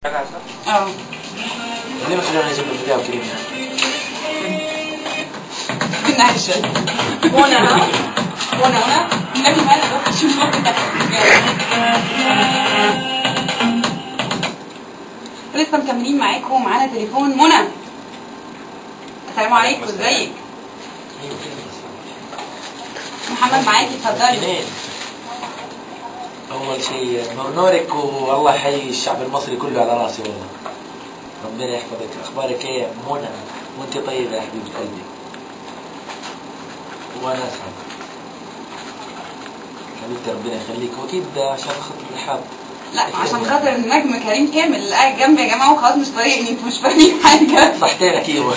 اه ليه ما خلونا نجيب الفيديو كريم بالنعشة وانا ها وانا هنا النبي ما انا بروح اشوف لسه مكملين معاكم ومعانا تليفون منى السلام عليكم ازيك محمد معاكي اتفضلي اثنين اول شيء نور نورك والله يحيي الشعب المصري كله على راسي والله ربنا يحفظك اخبارك ايه منى وانت طيبه يا حبيبه قلبي وانا اسعد حبيبتي ربنا يخليك واكيد عشان خاطر الحاب لا عشان خاطر النجم كريم كامل قاعد جنبي يا جماعه وخلاص مش طايقني انتوا مش فاهمين حاجه صحتين ايوه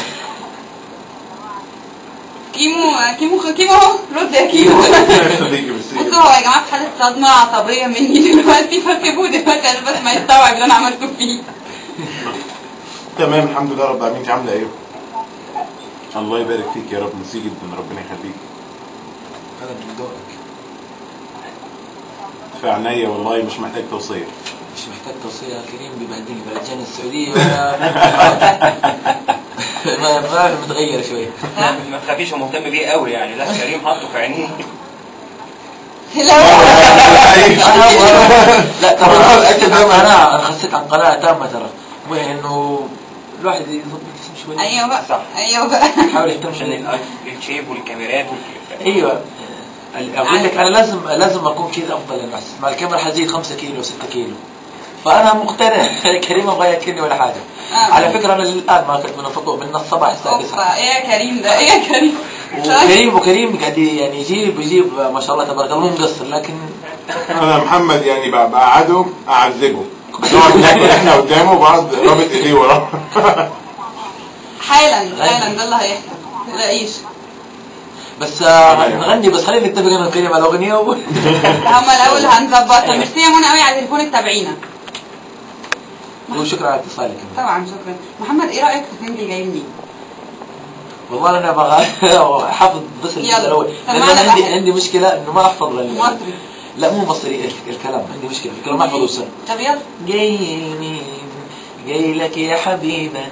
كيمو كيمو كيمو اهو رد يا كيمو بصوا هو يا جماعه في حاله صدمه عصبيه مني دلوقتي فسيبوه دلوقتي عشان بس ما يستوعب اللي انا عملته فيه تمام الحمد لله رب العالمين انت عامله ايه؟ الله يبارك فيك يا رب ميرسي جدا ربنا يخليك هذا من ذوقك في عينيا والله مش محتاج توصيه مش محتاج توصيه يا كريم بيبهدلني بلجان السعوديه وانا ما ما متغير شوي ما تخافيش هو مهتم بيه قوي يعني لا كريم حاطه في عينيه لا لا ترى انت فاهم انا انا خسيت عن قناعه تامه ترى وهي انه الواحد يضبط جسمه شوي ايوه بقى صح. ايوه بقى يحاول يهتم عشان شوي. ال- الشيب والكاميرات وال- ايوه اقول لك انا لازم لازم اكون كذا افضل للناس مع الكاميرا حزيد 5 كيلو 6 كيلو فانا مقتنع كريم ما يبغى ياكلني ولا حاجه آه. على فكره انا الان ما اكلت من الفطور من الصباح الساعه 9 اوبا ايه يا كريم ده ايه يا كريم وكريم وكريم قاعد يعني يجيب يجيب ما شاء الله تبارك الله مو مقصر لكن انا محمد يعني بق- بقعده اعذبه نقعد ناكل احنا قدامه وبقعد رابط ايديه وراه حالا حالا ده اللي هيحصل ما تلاقيش بس آه، نغني بس خلينا نتفق انا وكريم على اغنيه و... هما الاول هنظبطها ميرسي يا منى قوي على تليفونك تابعينا وشكرا على اتصالك طبعا شكرا محمد ايه رايك في الفيلم اللي جاي مني والله انا ابغى احافظ بس الجزء يلا. الاول طب لان ما انا أنا عندي بقى- عندي مشكله انه ما احفظ ال- مصري لا مو مصري ال- الكلام عندي مشكله الكلام ما احفظه السنه طب يلا جاي مين جاي لك يا حبيبنا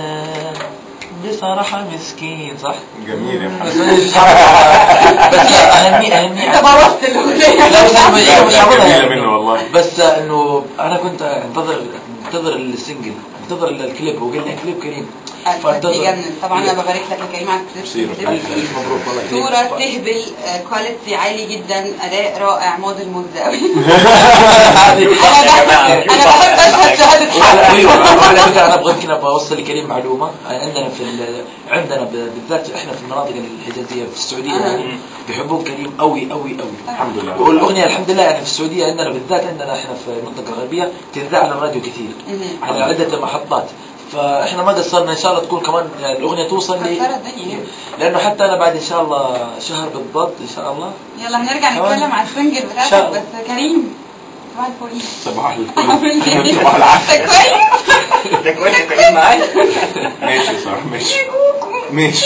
بصراحة مسكين صح؟ جميل يا بس محمد مش حافظها. بس اهني اهني انت بوظت الاغنيه لا بس انا مش حافظها جميلة يعني. منه والله بس انه انا كنت انتظر انتظر السنجل انتظر الكليب وقال لي كليب كريم فانتظر يجنن طبعا انا ببارك لك يا كريم على ميرسي، الكليب ربنا الف الف مبروك والله كريم. صورة تهبل آه، كواليتي عالي جدا أداء رائع موديل مود قوي هذه أنا بحب أنا بحب أشهد شهادة وعلى حق ايوه وعلى فكره انا ابغى يمكن ابغى اوصل لكريم معلومه عندنا في ال- عندنا ب- بالذات احنا في المناطق الحجازيه في السعوديه آه. يعني بيحبون كريم قوي قوي قوي الحمد لله والاغنيه الحمد لله يعني في السعوديه عندنا بالذات عندنا احنا في المنطقه الغربيه تذاع على الراديو كثير مهم. على عده محطات فاحنا ما قصرنا ان شاء الله تكون كمان الاغنيه توصل لي كسرت الدنيا. لانه حتى انا بعد ان شاء الله شهر بالضبط ان شاء الله يلا هنرجع تمام. نتكلم على السنجل إن بتاعتك شاء الله. بس كريم صباح الفل صباح عامل الفل ايه؟ صباح العسل أنت كويس؟ ده كويس كريم معايا ماشي صح ماشي ماشي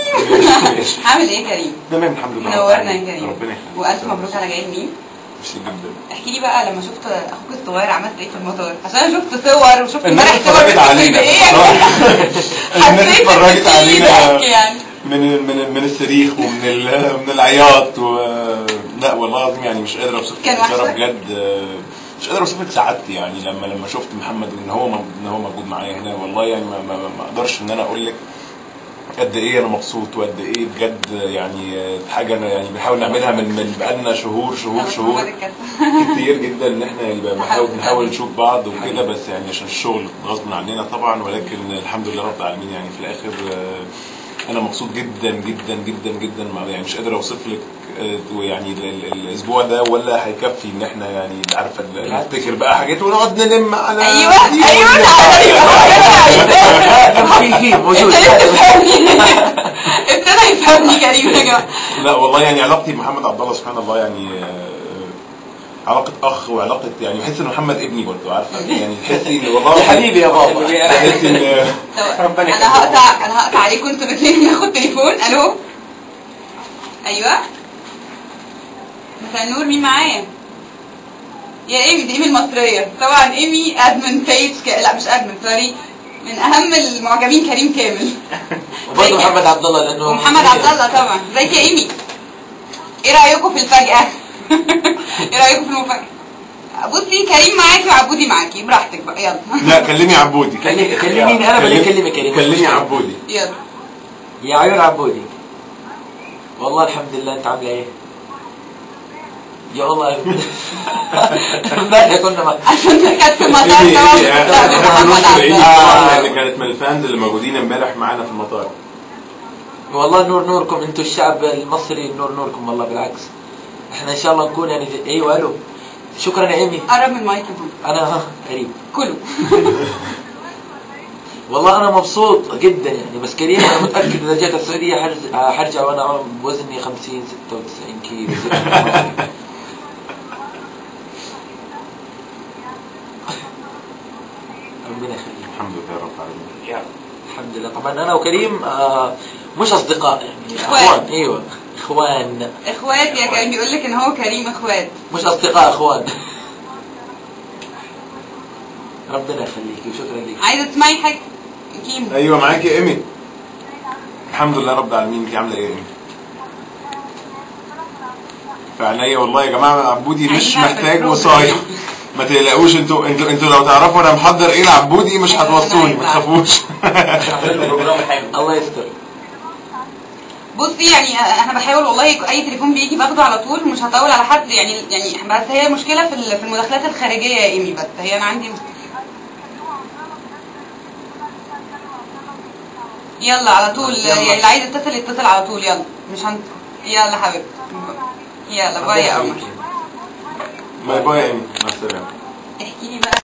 ماشي عامل ايه يا كريم؟ تمام الحمد لله منورنا يا كريم ربنا يخليك والف مبروك على جاي منين ميرسي جدا احكي لي بقى لما شفت اخوك الصغير عملت ايه في المطار عشان انا شفت صور وشفت الناس امبارح صور اتفرجت علينا ايه يا جماعة؟ الناس حسيت اتفرجت إن في علينا ضحك يعني من من من الصريخ ومن ال- من العياط و... لا والله العظيم يعني مش قادر اوصف كان لك بصراحة وحشك؟ بجد آه، مش قادر اوصف لك سعادتي يعني لما لما شفت محمد وان هو م- ان هو موجود معايا هنا والله يعني ما, ما, ما اقدرش ان انا اقول لك قد ايه انا مبسوط وقد ايه بجد يعني آه، حاجه انا يعني بنحاول نعملها من من بقالنا شهور شهور أنا شهور محمد الكتف. كتير جدا ان احنا يبقى بنحاول نحاول نشوف بعض وكده بس يعني عشان الشغل غصب عننا طبعا ولكن الحمد لله رب العالمين يعني في الاخر آه، انا مبسوط جدا جدا جدا جدا مع- يعني مش قادر اوصف لك آه، يعني ال- ال- الاسبوع ده ولا هيكفي ان احنا يعني عارفه ال- نفتكر بقى حاجات ونقعد نلم على ايوه دي ايوه ونلم. لا في في موجود ابتدى يفهمني ابتدى يفهمني كريم يا جماعه لا والله يعني علاقتي بمحمد عبد الله سبحان الله يعني آه، علاقة أخ وعلاقة يعني بحس إن محمد ابني برضه عارفة يعني تحسي إن والله يا حبيبي يا بابا تحسي إن طب ربنا انا هقطع انا هقطع عليكم انتوا الاثنين ناخد تليفون الو ايوه مساء النور مين معايا يا ايمي دي ايمي المصريه طبعا ايمي ادمن بيج ك... لا مش ادمن سوري من اهم المعجبين كريم كامل وبرضه زيك- محمد عبد الله لانه ومحمد عبد الله طبعا ازيك يا ايمي ايه رايكم في الفجأة ايه رايكم في المفاجأة بصي كريم معاكي وعبودي معاكي براحتك بقى يلا لا كلمي عبودي كلمي- كلميني انا بدي اكلمك كريم كلمي عبودي يلا يا عيون عبودي والله الحمد لله انت عامله ايه؟ يا والله امبارح كنا مع عشان كانت في ايه المطار ايه طبعا ايه بتستقبل احنا محمد نص عبد العيد الله طبعا لان كانت من الفانز اللي موجودين امبارح معانا في المطار والله نور نوركم انتم الشعب المصري نور نوركم والله بالعكس احنا ان شاء الله نكون يعني في... ايوه الو شكرا يا ايمي قرب من الميكروفون انا ها قريب كله والله انا مبسوط جدا يعني بس كريم انا متاكد اذا جيت السعوديه حرج- حرجع وانا وزني 50 96 كيلو ربنا يخليك الحمد لله رب العالمين يلا الحمد لله طبعا انا وكريم آه مش اصدقاء يعني إخوان. اخوان ايوه اخوان اخوات يا كريم بيقول لك ان هو كريم اخوات مش اصدقاء اخوان ربنا يخليك وشكرا لك عايزه تسمعي حاجه كيمو ايوه معاكي يا ايمي الحمد لله رب العالمين انت عامله ايه يا ايمي فعليا والله يا جماعه عبودي مش عايزة محتاج بالبروجرام. وصايه ما تقلقوش انتوا انتوا انتوا لو تعرفوا انا محضر ايه لعبودي مش هتوصوني ما تخافوش البروجرام حلو الله يستر بصي يعني انا بحاول والله اي تليفون بيجي باخده على طول مش هطول على حد يعني يعني بس هي مشكله في ال- في المداخلات الخارجيه يا ايمي بس هي انا عندي يلا على طول يلا. يعني اللي عايز يتصل يتصل على طول يلا مش هن... يلا حبيبتي يلا باي يا قمر باي باي يا ايمي مع السلامه احكي لي بقى